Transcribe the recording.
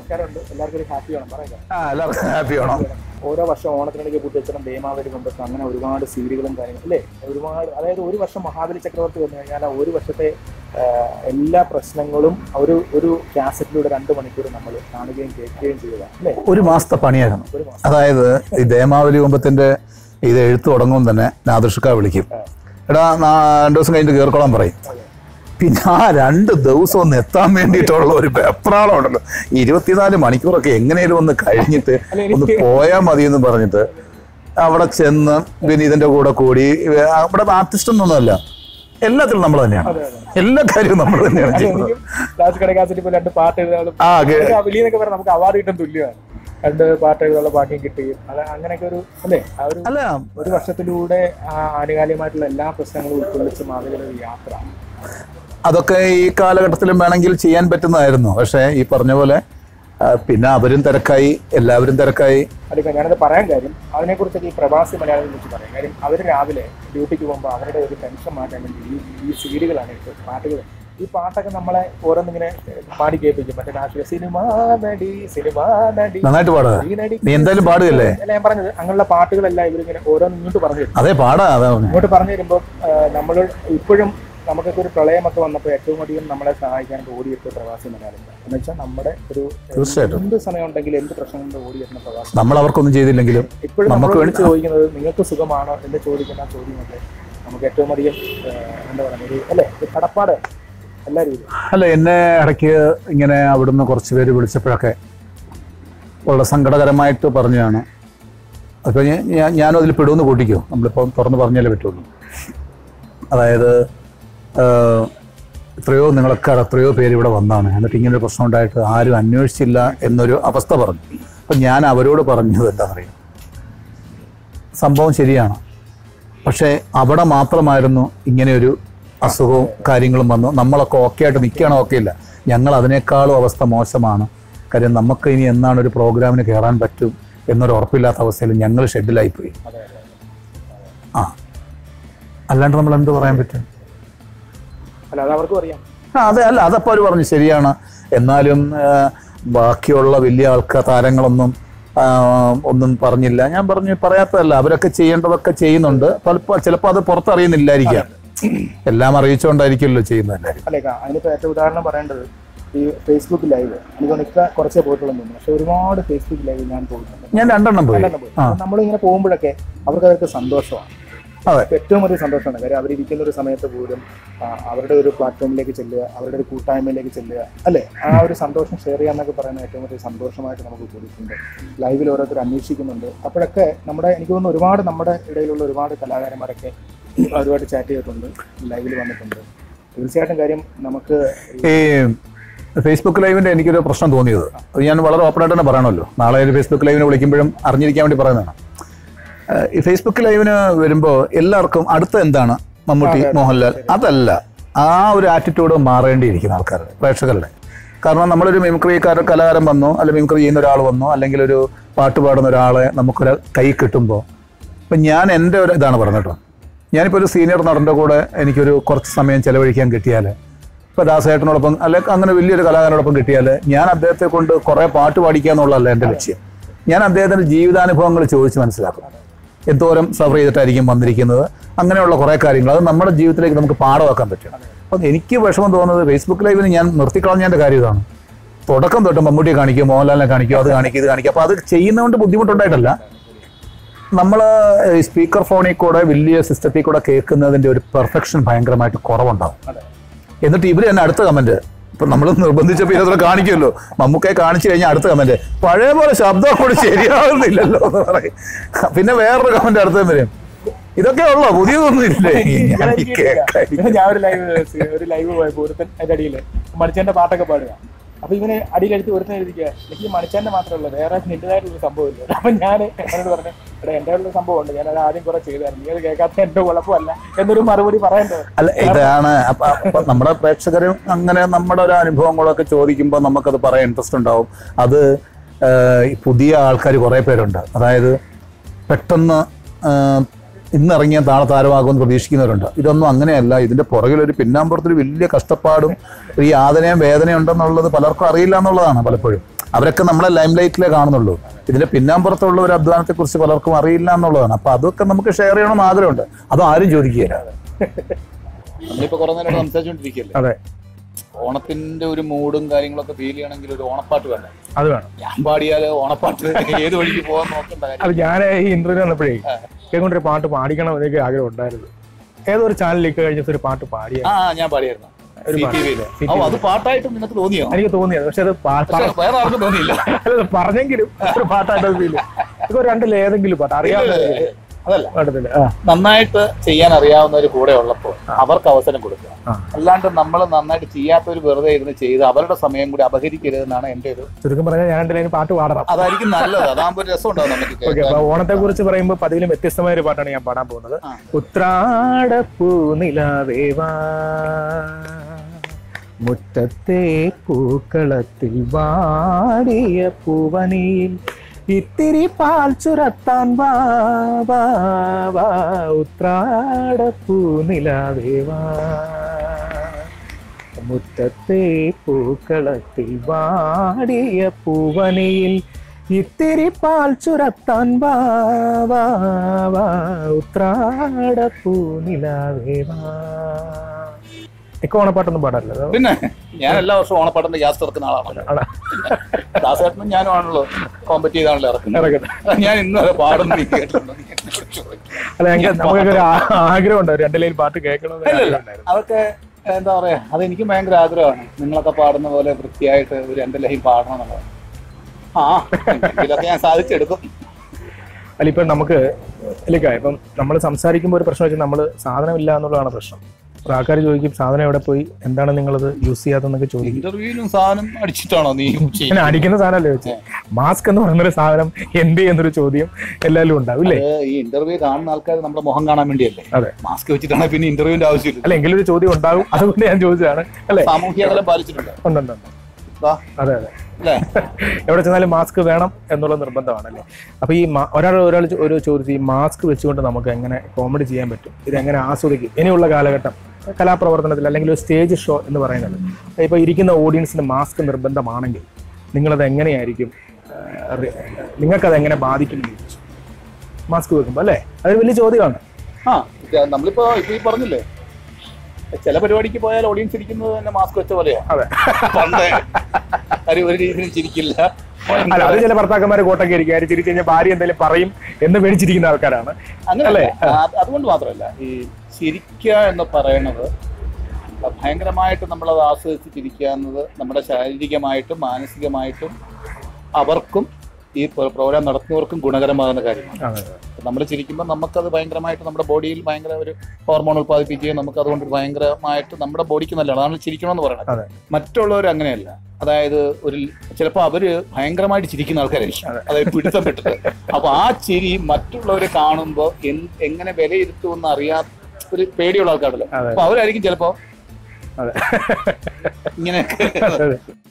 ആൾക്കാരുണ്ട് എല്ലാവർക്കും ഒരു ഹാപ്പി വേണം പറയാം ആ എല്ലാവർക്കും ഹാപ്പി വേണം ഓരോ വർഷം ഓണത്തിനിടയ്ക്ക് പൂട്ടിവെച്ചിടം ഭീമാവലി കൊണ്ടൊക്കെ അങ്ങനെ ഒരുപാട് സീരിയലുകളും കാര്യങ്ങളും അല്ലേ ഒരുപാട് അതായത് ഒരു വർഷം മഹാബലി ചക്രവർത്തി വന്നു കഴിഞ്ഞാൽ ആ ഒരു വർഷത്തെ ആ, എല്ലാ പ്രശ്നങ്ങളും ഒരു ഒരു കാസറ്റിലൂടെ രണ്ട് മണിക്കൂർ നമ്മൾ കാണുകയും കേൾക്കുകയും ചെയ്യുക അല്ലേ ഒരു മാസത്തെ പണിയായിരുന്നു ഒരു മാസം അതായത് ഈ ദേമാവലി കുമ്പത്തിന്റെ ഇത് എഴുത്ത് തുടങ്ങും തന്നെ നാദൃഷ്ക വിളിക്കും എടാ നാ- രണ്ടു ദിവസം കഴിഞ്ഞിട്ട് കയറിക്കോളാൻ പറയും പിന്നെ ആ രണ്ട് ദിവസം ഒന്ന് എത്താൻ വേണ്ടിയിട്ടുള്ള ഒരു വെപ്രാളം ഉണ്ടല്ലോ ഇരുപത്തിനാല് മണിക്കൂറൊക്കെ എങ്ങനെയും ഒന്ന് കഴിഞ്ഞിട്ട് ഒന്ന് പോയാൽ മതി എന്ന് പറഞ്ഞിട്ട് അവിടെ ചെന്ന് പിന്നെ ഇതിന്റെ കൂടെ കൂടി ഏർ അവിടെ ആർട്ടിസ്റ്റ് ഒന്നൊന്നുമല്ല എല്ലാത്തിലും നമ്മൾ തന്നെയാണ് എല്ലാ കാര്യവും നമ്മൾ തന്നെയാണ് ചെയ്യുന്നത് എനിക്കും ക്ലാസ് കട കാസറ്റ് ഇപ്പോൾ രണ്ട് പാട്ട് എഴുതാനും ആ കേ- വലിയ എന്നൊക്കെ പറഞ്ഞാൽ നമുക്ക് അവാർഡ് കിട്ടാൻ തുല്യമാണ് രണ്ട് പാട്ട് എഴുതാനുള്ള ഭാഗ്യം കിട്ടുകയും അത് അങ്ങനെയൊക്കെ ഒരു അല്ലേ ആ ഒരു അല്ല ഒരു വർഷത്തിലൂടെ ആ ആനുകാലികമായിട്ടുള്ള എല്ലാ പ്രശ്നങ്ങളും ഉൾക്കൊള്ളിച്ച് മാതൃക ഒരു യാത്ര അതൊക്കെ ഈ കാലഘട്ടത്തിലും വേണമെങ്കിൽ ചെയ്യാൻ പറ്റുന്നതായിരുന്നു പക്ഷേ ഈ പറഞ്ഞ പോലെ ആ, പിന്നെ അവരും തിരക്കായി എല്ലാവരും തിരക്കായി അതിപ്പോൾ ഞാനത് പറയാൻ കാര്യം അതിനെക്കുറിച്ചൊക്കെ ഈ പ്രവാസി മലയാളികളെ കുറിച്ച് പറയാം കാര്യം അവർ രാവിലെ ഡ്യൂട്ടിക്ക് പോകുമ്പോൾ അവരുടെ ഒരു ടെൻഷൻ മാറ്റാൻ വേണ്ടി ഈ ഈ സീരിയലുകളാണ് ഇപ്പോൾ പാട്ടുകൾ ഈ പാട്ടൊക്കെ നമ്മളെ ഓരോന്നിങ്ങനെ പാടി കേൾപ്പിക്കും മറ്റേ രാഷ്ട്രീയ സിനിമാ നടി സിനിമാ നടി നന്നായിട്ട് പാടുക ഈ നടി നീ എന്തായാലും പാടുകയല്ലേ അല്ല ഞാൻ പറഞ്ഞത് അങ്ങനെയുള്ള പാട്ടുകളെല്ലാം ഇവരിങ്ങനെ ഓരോന്ന് ഇങ്ങോട്ട് പറഞ്ഞു തരും അതേ പാടാ അതാ പറഞ്ഞെ. ഇങ്ങോട്ട് പറഞ്ഞു തരുമ്പോൾ നമ്മൾ ഇപ്പോഴും നമുക്കൊക്കെ ഒരു പ്രളയമൊക്കെ വന്നപ്പോൾ ഏറ്റവും അധികം നമ്മളെ സഹായിക്കാനായിട്ട് ഓടിയെത്തിയ പ്രവാസി മലയാളികൾ എന്ന് വെച്ചാൽ നമ്മുടെ ഒരു തീർച്ചയായിട്ടും. എന്ത് സമയം ഉണ്ടെങ്കിലും എന്ത് പ്രശ്നം കൊണ്ട് ഓടിയെത്തുന്ന പ്രവാസി നമ്മൾ അവർക്കൊന്നും ചെയ്തില്ലെങ്കിലും ഇപ്പോഴും നമുക്ക് നമ്മൾ വേണ്ടി- ചോദിക്കുന്നത് നിങ്ങൾക്ക് സുഖമാണോ എന്ന് ചോദിക്കുന്ന ആ ചോദ്യമൊക്കെ നമുക്ക് ഏറ്റവും അധികം ഏഹ്, എന്താ പറയുക ഒരു അല്ലേ ഒരു കടപ്പാട് എല്ലാ രീതിയിലും അല്ല എന്നെ ഇടയ്ക്ക് ഇങ്ങനെ അവിടുന്ന് കുറച്ച് പേര് വിളിച്ചപ്പോഴൊക്കെ ഉള്ള സങ്കടകരമായിട്ട് പറഞ്ഞതാണ് അപ്പോൾ ഞാൻ ഞാനും അതിൽ പെടുമെന്ന് കൂട്ടിക്കോ നമ്മളിപ്പോൾ തുറന്ന് പറഞ്ഞാലേ പറ്റുള്ളൂ അതായത് ആഹ്, എത്രയോ നിങ്ങളൊക്കെ എത്രയോ പേര് ഇവിടെ വന്നാണ് എന്നിട്ട് ഇങ്ങനൊരു പ്രശ്നം ഉണ്ടായിട്ട് ആരും അന്വേഷിച്ചില്ല എന്നൊരു അവസ്ഥ പറഞ്ഞു അപ്പം ഞാൻ അവരോട് പറഞ്ഞത് എന്താണെന്നറിയാം സംഭവം ശരിയാണ് പക്ഷേ അവിടെ മാത്രമായിരുന്നു ഇങ്ങനെയൊരു അസുഖവും കാര്യങ്ങളും വന്നു നമ്മളൊക്കെ ഓക്കെ ആയിട്ട് നിൽക്കുകയാണോ ഓക്കെ ഇല്ല ഞങ്ങൾ അതിനേക്കാളും അവസ്ഥ മോശമാണ് കാര്യം നമുക്ക് ഇനി എന്നാണ് ഒരു പ്രോഗ്രാമിന് കയറാൻ പറ്റും എന്നൊരു ഉറപ്പില്ലാത്ത അവസ്ഥയിൽ ഞങ്ങൾ ഷെഡിലായിപ്പോയി അതെ അതെ ആ അല്ലാണ്ട് നമ്മൾ എന്ത് പറയാൻ പറ്റും അല്ല അത് അവർക്കും അറിയാം ആ അതെ അല്ല അതപ്പോൾ അവർ പറഞ്ഞു ശരിയാണ് എന്നാലും ആ, ബാക്കിയുള്ള വലിയ ആൾക്കാർ താരങ്ങളൊന്നും ആ, ഒന്നും പറഞ്ഞില്ല ഞാൻ പറഞ്ഞു പറയാത്തതല്ല അവരൊക്കെ ചെയ്യേണ്ടതൊക്കെ ചെയ്യുന്നുണ്ട് പലപ്പോൾ ചിലപ്പോൾ അത് പുറത്തറിയുന്നില്ലായിരിക്കാം എല്ലാം അറിയിച്ചുകൊണ്ടായിരിക്കുമല്ലോ ചെയ്യുന്നത് എല്ലാവരും അല്ലേ കാ- അതിനിപ്പോൾ ഏറ്റവും ഉദാഹരണം പറയേണ്ടത് ഈ ഫേസ്ബുക്ക് ലൈവ് എനിക്ക് ഇക്ക കുറച്ചേ പോയിട്ടുള്ളൂ തോന്നുന്നു പക്ഷെ ഒരുപാട് ഫേസ്ബുക്ക് ലൈവ് ഞാൻ പോയിട്ടുണ്ട് ഞാൻ രണ്ടെണ്ണം പോയി രണ്ടെണ്ണം പോയി. അപ്പോൾ നമ്മളിങ്ങനെ പോകുമ്പോഴൊക്കെ അവർക്ക് അവർക്ക് സന്തോഷമാണ് അതെ ഇപ്പൊ ഏറ്റവും വലിയ സന്തോഷമാണ് കാര്യം അവരിയ്ക്കുന്ന ഒരു സമയത്ത് പോലും ആ, അവരുടെ ഒരു പ്ലാറ്റ്ഫോമിലേക്ക് ചെല്ലുക അവരുടെ ഒരു കൂട്ടായ്മയിലേക്ക് ചെല്ലുക അല്ലേ ആ ഒരു സന്തോഷം ഷെയർ ചെയ്യാന്നൊക്കെ പറയുന്നത് ഏറ്റവും വലിയ സന്തോഷമായിട്ട് നമുക്ക് തോന്നിയിട്ടുണ്ട് ലൈവിൽ ഓരോരുത്തർ അന്വേഷിക്കുന്നുണ്ട് അപ്പോഴൊക്കെ നമ്മുടെ എനിക്ക് തോന്നുന്നു ഒരുപാട് നമ്മുടെ ഇടയിലുള്ള ഒരുപാട് കലാകാരന്മാരൊക്കെ അവരുമായിട്ട് ചാറ്റ് ചെയ്തിട്ടുണ്ട് ലൈവിൽ വന്നിട്ടുണ്ട് തീർച്ചയായിട്ടും കാര്യം നമുക്ക് ഈ ഫേസ്ബുക്ക് ലൈവിന്റെ എനിക്കൊരു പ്രശ്നം തോന്നിയത് അത് ഞാൻ വളരെ ഓപ്പണായിട്ട് തന്നെ പറയണമല്ലോ നാളെ ഒരു ഫേസ്ബുക്ക് ലൈവിന് വിളിക്കുമ്പോഴും അറിഞ്ഞിരിക്കാൻ വേണ്ടി പറയുന്നതാണ് ഏഹ് ഈ ഫേസ്ബുക്ക് ലൈവിന് വരുമ്പോൾ എല്ലാവർക്കും അടുത്ത എന്താണ് മമ്മൂട്ടി മോഹൻലാൽ അതല്ല ആ ഒരു ആറ്റിറ്റ്യൂഡ് മാറേണ്ടിയിരിക്കുന്ന ആൾക്കാരുടെ പ്രേക്ഷകരുടെ കാരണം നമ്മളൊരു മിമിക്രിക്കാരൻ കലാകാരൻ വന്നു അല്ലെങ്കിൽ മിമിക്രി ചെയ്യുന്ന ഒരാൾ വന്നു അല്ലെങ്കിൽ ഒരു പാട്ട് പാടുന്ന ഒരാളെ നമുക്കൊരു കൈ കിട്ടുമ്പോൾ ഇപ്പം ഞാൻ എൻ്റെ ഒരു ഇതാണ് പറഞ്ഞത് കേട്ടോ ഞാനിപ്പോൾ ഒരു സീനിയർ നടൻ്റെ കൂടെ എനിക്കൊരു കുറച്ച് സമയം ചെലവഴിക്കാൻ കിട്ടിയാൽ ഇപ്പോൾ ദാസേട്ടനോടൊപ്പം അല്ലെങ്കിൽ അങ്ങനെ വലിയൊരു കലാകാരനോടൊപ്പം കിട്ടിയാൽ ഞാൻ അദ്ദേഹത്തെ കൊണ്ട് കുറേ പാട്ട് പാടിക്കുക എന്നുള്ളതല്ല എൻ്റെ ലക്ഷ്യം ഞാൻ അദ്ദേഹത്തിൻ്റെ ജീവിതാനുഭവങ്ങൾ ചോദിച്ച് മനസ്സിലാക്കും എന്തോരം സഫർ ചെയ്തിട്ടായിരിക്കും വന്നിരിക്കുന്നത് അങ്ങനെയുള്ള കുറേ കാര്യങ്ങൾ അത് നമ്മുടെ ജീവിതത്തിലേക്ക് നമുക്ക് പാഠമാക്കാൻ പറ്റും അപ്പം എനിക്ക് വിഷമം തോന്നുന്നത് ഫേസ്ബുക്ക് ലൈവിന് ഞാൻ നിർത്തിക്കളഞ്ഞതിൻ്റെ കാര്യം ഇതാണ് തുടക്കം തൊട്ട് മമ്മൂട്ടിയെ കാണിക്കും മോഹൻലാലിനെ കാണിക്കും അത് കാണിക്കും ഇത് കാണിക്കും അപ്പോൾ അത് ചെയ്യുന്നതുകൊണ്ട് ബുദ്ധിമുട്ടുണ്ടായിട്ടല്ല നമ്മൾ സ്പീക്കർ ഫോണിൽ കൂടെ വലിയ സിസ്റ്റത്തിൽ കൂടെ കേൾക്കുന്നതിൻ്റെ ഒരു പെർഫെക്ഷൻ ഭയങ്കരമായിട്ട് കുറവുണ്ടാവും അതെ എന്നിട്ട് ഇവര് തന്നെ അടുത്ത കമന്റ് ഇപ്പൊ നമ്മൾ നിർബന്ധിച്ചപ്പോൾ ഇതിനകത്ത് കാണിക്കുമല്ലോ മമ്മൂക്കയെ കാണിച്ചു കഴിഞ്ഞാൽ അടുത്ത കമന്റ് പഴയ പോലെ ശബ്ദം കൂടി ശരിയാവുന്നില്ലല്ലോ എന്ന് പറയും പിന്നെ വേറൊരു കമന്റ് അടുത്ത വരും ഇതൊക്കെ ഉള്ളോ പുതിയതൊന്നും ഇല്ലേ ഞാൻ ഈ കേൾക്കാൻ ഞാൻ ഒരു ലൈവ് ഒരു ലൈവ് പോയപ്പോ ഒരുത്തൻ അതിന്റെ അടിയില് മണിച്ചേന്റെ പാട്ടൊക്കെ പാടുക അപ്പൊ ഇവന് അടിയിലെടുത്ത് ഒരുത്തൻ എഴുതിക്കുക എനിക്ക് ഈ മണിച്ചേന്റെ മാത്രമല്ല വേറെ നിന്റേതായിട്ടൊരു സംഭവം ഇല്ല അപ്പൊ ഞാൻ എന്നോട് പറഞ്ഞു എടാ എന്റെ ഒരു സംഭവം ഉണ്ട് ഞാൻ അത് ആദ്യം കുറെ ചെയ്തായിരുന്നു നീ അത് കേൾക്കാത്ത എന്റെ കുഴപ്പമല്ല എന്നൊരു മറുപടി പറയേണ്ടത് അല്ല ഇതാണ് അപ്പൊ അപ്പൊ നമ്മുടെ പ്രേക്ഷകരും അങ്ങനെ നമ്മുടെ ഒരു അനുഭവങ്ങളൊക്കെ ചോദിക്കുമ്പോൾ നമുക്കത് പറയാൻ ഇൻട്രസ്റ്റ് ഉണ്ടാവും അത് ഏഹ്, ഈ പുതിയ ആൾക്കാർ കുറേ പേരുണ്ട് അതായത് പെട്ടെന്ന് ഏഹ്, ഇന്നിറങ്ങിയ താള താരമാകുമെന്ന് പ്രതീക്ഷിക്കുന്നവരുണ്ട് ഇതൊന്നും അങ്ങനെയല്ല ഇതിന്റെ പുറകിലൊരു പിന്നാമ്പുറത്തൊരു വലിയ കഷ്ടപ്പാടും ഒരു യാതനയും വേദനയും ഉണ്ടെന്നുള്ളത് പലർക്കും അറിയില്ല എന്നുള്ളതാണ് പലപ്പോഴും അവരൊക്കെ നമ്മളെ ലൈം ലൈറ്റിലേ കാണുന്നുള്ളൂ ഇതിന്റെ പിന്നാമ്പുറത്തുള്ള ഒരു അധ്വാനത്തെ കുറിച്ച് പലർക്കും അറിയില്ല എന്നുള്ളതാണ് അപ്പൊ അതൊക്കെ നമുക്ക് ഷെയർ ചെയ്യണമെന്ന് ആഗ്രഹമുണ്ട് അതും ആരും ചോദിക്കുകയില്ല നമ്മളിപ്പോ കുറെ നേരം സംസാരിച്ചുകൊണ്ടിരിക്കുകയല്ലേ അതെ ഓണത്തിന്റെ ഒരു മൂഡും കാര്യങ്ങളൊക്കെ ഫീൽ ചെയ്യണമെങ്കിൽ ഒരു ഓണപ്പാട്ട് വേണ്ട അത് വേണം ഞാൻ പാടിയാല് ഓണപ്പാട്ട് ഏത് വഴിക്ക് പോകാൻ നോക്കണ്ട കാര്യം അത് ഞാൻ ഈ ഇന്റർവ്യൂ വന്നപ്പോഴേ കേൾക്കൊണ്ടൊരു പാട്ട് പാടിക്കണം എന്നൊക്കെ ആഗ്രഹം ഉണ്ടായിരുന്നു ഏതോ ഒരു ചാനലിലേക്ക് കഴിഞ്ഞ ദിവസം ഒരു പാട്ട് പാടിയ ആ ആ, ഞാൻ പാടിയായിരുന്നു ഒരു സി പാട്ട്. T വിയില് CTV. ഓ അത് പാട്ടായിട്ട് നിനക്ക് തോന്നിയോ എനിക്ക് തോന്നിയത് പക്ഷെ അത് പാ- പക്ഷെ വേറെ ആർക്കും തോന്നിയില്ല അല്ല, പറഞ്ഞെങ്കിലും ഒരു പാട്ടായിട്ട് ഫീൽ ഇപ്പൊ രണ്ടിൽ ഏതെങ്കിലും പാട്ട് അറിയാവുന്ന അതല്ല പാട്ടത്തില് ആ നന്നായിട്ട് ചെയ്യാൻ അറിയാവുന്നവർ കൂടെ ഉള്ളപ്പോൾ അവർക്ക് അവസരം കൊടുക്കുക ആ. അല്ലാണ്ട് നമ്മൾ നന്നായിട്ട് ചെയ്യാത്തവർ വെറുതെ ഇരുന്ന് ചെയ്ത് അവരുടെ സമയം കൂടി അപഹരിക്കരുതെന്നാണ് എൻ്റെ ഒരു ചുരുക്കം പറഞ്ഞാൽ ഞാൻ രണ്ടിലും പാട്ട് പാടണം അതായിരിക്കും നല്ലത് അതാകുമ്പോൾ ഒരു രസം ഉണ്ടാവും നമുക്ക് ഓക്കെ കേൾക്കാൻ. അപ്പൊ ഓണത്തെ കുറിച്ച് പറയുമ്പോൾ പതിവിലും വ്യത്യസ്തമായ ഒരു പാട്ടാണ് ഞാൻ പാടാൻ പോകുന്നത് ആ. ഉത്രാടപ്പൂ നിലാവേവാ മുറ്റത്തെ പൂക്കളത്തിൽ വാടിയ പൂവനിയിൽ ഇത്തിരി പാൽ ചുരത്താൻ വാ വാ, വാ ഉത്രാടപ്പൂ നിലാവേവാ മുറ്റത്തെ പൂക്കളത്തിൽ വാടിയ പൂവനിയിൽ ഇത്തിരി പാൽ ചുരത്താൻ വാ വാ, വാ ഉത്രാടപ്പൂ നിലാവേവാ ഇക്ക ഓണപ്പാട്ടൊന്നും പാടാറില്ല പിന്നെ ഞാൻ എല്ലാ വർഷവും ഓണപ്പാട്ടിന്റെ ഗ്യാസ് തുറക്കുന്ന ആളാണ് ദാസേട്ടനും ഞാനും ആണല്ലോ കോമ്പറ്റ് ചെയ്താണല്ലോ ഇറക്കുന്നത് ഞാൻ ഇന്ന് വരെ പാടുന്നു നീ കേട്ടിട്ടുണ്ടോ? നീ എന്നോട് ചോദിക്കും. അല്ല ഞങ്ങൾക്ക് നമുക്കൊക്കെ ഒരു ആ- ആഗ്രഹം ഉണ്ടാവും രണ്ടു ലൈൻ പാട്ട് കേൾക്കണമെന്ന് ഇല്ല, ഇല്ല. ആഗ്രഹം ഉണ്ടായിരുന്നു. അതൊക്കെ എന്താ പറയാ അത് എനിക്ക് ഭയങ്കര ആഗ്രഹമാണ് നിങ്ങളൊക്കെ പാടുന്ന പോലെ വൃത്തിയായിട്ട് ഒരു രണ്ട് ലഹി പാടണം എന്നുള്ളത് ആ ഇതിലൊക്കെ ഞാൻ സാധിച്ചെടുക്കും അല്ല ഇപ്പം നമുക്ക് ഇല്ലിക്ക ഇപ്പം നമ്മൾ സംസാരിക്കുമ്പോൾ ഒരു പ്രശ്നം വെച്ചാൽ നമ്മൾ സാധനം ഇല്ല എന്നുള്ളതാണ് പ്രശ്നം അപ്പൊ ആൾക്കാർ ചോദിക്കും സാധനം എവിടെ പോയി എന്താണ് നിങ്ങളത് യൂസ് ചെയ്യാത്തതെന്നൊക്കെ ചോദിക്കും ഇന്റർവ്യൂവിനും സാധനം അടിച്ചിട്ടാണോ നീ അങ്ങനെ ചെയ്യുന്നത് അടിക്കുന്ന സാധനമല്ലേ വെച്ച് മാസ്ക് എന്ന് പറയുന്നൊരു സാധനം എന്ത് ചെയ്യുന്നൊരു ചോദ്യം എല്ലാവരും ഉണ്ടാവും ഇല്ലേ അത് ഈ ഇന്റർവ്യൂ കാണുന്ന ആൾക്കാർ നമ്മുടെ മുഖം കാണാൻ വേണ്ടിയല്ലേ അതെ മാസ്ക് വെച്ചിട്ടാണ് പിന്നെ ഇന്റർവ്യൂവിന്റെ ആവശ്യമില്ല അല്ല എങ്കിലും ഒരു ചോദ്യം ഉണ്ടാവും അതുകൊണ്ട് ഞാൻ ചോദിച്ചതാണ് അല്ലേ സാമൂഹ്യ അകലം പാലിച്ചിട്ടുണ്ട് ഉണ്ട് ഉണ്ട് ഉണ്ട്. ദാ, അതെ അതെ അല്ലേ എവിടെ ചെന്നാലും മാസ്ക് വേണം എന്നുള്ള നിർബന്ധമാണ് അല്ലേ അപ്പൊ ഈ മാ- ഒരാൾ ഒരാൾ ചോ- ഒരു ചോദിച്ചു ഈ മാസ്ക് വെച്ചുകൊണ്ട് നമുക്ക് എങ്ങനെ കോമഡി ചെയ്യാൻ പറ്റും ഇതെങ്ങനെ ആസ്വദിക്കും ഇനിയുള്ള കാലഘട്ടം കലാപ്രവർത്തനത്തിൽ അല്ലെങ്കിൽ ഒരു സ്റ്റേജ് ഷോ എന്ന് പറയുന്നത് ഇപ്പൊ ഇരിക്കുന്ന ഓഡിയൻസിന് മാസ്ക് നിർബന്ധമാണെങ്കിൽ നിങ്ങളത് എങ്ങനെയായിരിക്കും ആ, റി- നിങ്ങൾക്കത് എങ്ങനെ ബാധിക്കും എന്ന് ചോദിച്ചു. മാസ്ക് വെക്കുമ്പോൾ അല്ലേ അതൊരു വലിയ ചോദ്യമാണ് ആ ഇത് നമ്മളിപ്പോ ഇപ്പൊ ഈ പറഞ്ഞില്ലേ ചില പരിപാടിക്ക് പോയാൽ ഓഡിയൻസ് ഇരിക്കുന്നത് തന്നെ മാസ്ക് വെച്ച പോലെയാ അതെ പണ്ട് കാര്യം ഒരു രീതിയിലും ചിരിക്കില്ല അല്ല അത് ചില ഭർത്താക്കന്മാരെ കോട്ടൊക്കെ ആയിരിക്കും ആര് തിരിച്ചു കഴിഞ്ഞാൽ ഭാര്യ എന്തെങ്കിലും പറയും എന്ന് പേടിച്ചിരിക്കുന്ന ആൾക്കാരാണ് അങ്ങനല്ലേ അതുകൊണ്ട് മാത്രമല്ല ഈ ചിരിക്കുക എന്ന് പറയുന്നത് ഭയങ്കരമായിട്ട് നമ്മളത് ആസ്വദിച്ച് ചിരിക്കുക എന്നത് നമ്മുടെ ശാരീരികമായിട്ടും മാനസികമായിട്ടും അവർക്കും ഈ പ്രോഗ്രാം നടത്തുന്നവർക്കും ഗുണകരമാകുന്ന കാര്യമാണ് അതെ നമ്മൾ ചിരിക്കുമ്പോൾ നമുക്കത് ഭയങ്കരമായിട്ട് നമ്മുടെ ബോഡിയിൽ ഭയങ്കര ഒരു ഹോർമോൺ ഉത്പാദിപ്പിക്കുകയും നമുക്ക് അതുകൊണ്ട് ഭയങ്കരമായിട്ട് നമ്മുടെ ബോഡിക്ക് നല്ലതാണ് അതാണ് ചിരിക്കണമെന്ന് പറയുന്നത് അതെ. മറ്റുള്ളവർ അങ്ങനെയല്ല അതായത് ഒരു ചിലപ്പോൾ അവര് ഭയങ്കരമായിട്ട് ചിരിക്കുന്ന ആൾക്കാരായിരിക്കും അതായത് പിടുത്തപ്പെട്ടിട്ട് അപ്പൊ ആ ചിരി മറ്റുള്ളവരെ കാണുമ്പോൾ എങ്ങനെ വിലയിരുത്തുമെന്ന് അറിയാത്ത ഒരു പേടിയുള്ള ആൾക്കാരല്ലോ അതെ. അപ്പൊ അവരായിരിക്കും ചിലപ്പോ അതെ ഇങ്ങനെയൊക്കെ അതെ